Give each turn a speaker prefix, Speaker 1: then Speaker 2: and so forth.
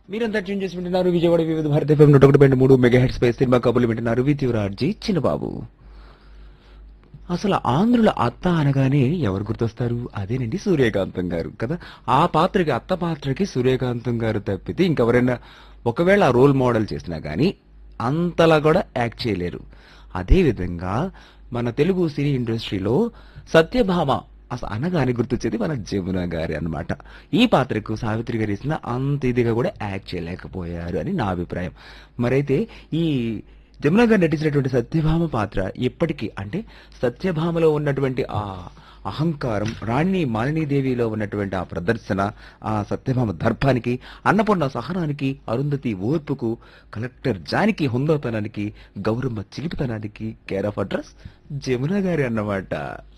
Speaker 1: మీరంతా ట్యూన్ చేసి వింటున్నారు విజయవాడ వివిధ భారత ఎఫ్ఎం నూట ఒకటి పాయింట్ మూడు మెగా హెడ్స్ పై సినిమా కబుర్లు వింటున్నారు విత్యురార్జీ చిన్నబాబు అసలు ఆంధ్రుల అత్త అనగానే ఎవరు గుర్తొస్తారు అదేనండి సూర్యకాంతం గారు కదా ఆ పాత్రకి అత్త పాత్రకి సూర్యకాంతం గారు తప్పితే ఇంకెవరైనా ఒకవేళ ఆ రోల్ మోడల్ చేసినా గానీ అంతలా కూడా యాక్ట్ చేయలేరు అదే విధంగా మన తెలుగు సినీ ఇండస్ట్రీలో సత్యభామ అసలు అనగానే గుర్తొచ్చేది మన జమున గారి అన్నమాట ఈ పాత్రకు సావిత్రి గారు ఇచ్చిన అంత ఇదిగా కూడా యాక్ట్ చేయలేకపోయారు అని నా అభిప్రాయం మరైతే ఈ జమున గారు నటించినటువంటి సత్యభామ పాత్ర ఎప్పటికీ అంటే సత్యభామలో ఉన్నటువంటి ఆ అహంకారం రాణి మాలినీదేవిలో ఉన్నటువంటి ఆ ప్రదర్శన ఆ సత్యభామ దర్భానికి అన్నపూర్ణ సహనానికి అరుంధతి ఓర్పుకు కలెక్టర్ జానికి హుందోతనానికి గౌరమ్మ చిలిపితనానికి కేర్ ఆఫ్ అడ్రస్ జమున గారి అన్నమాట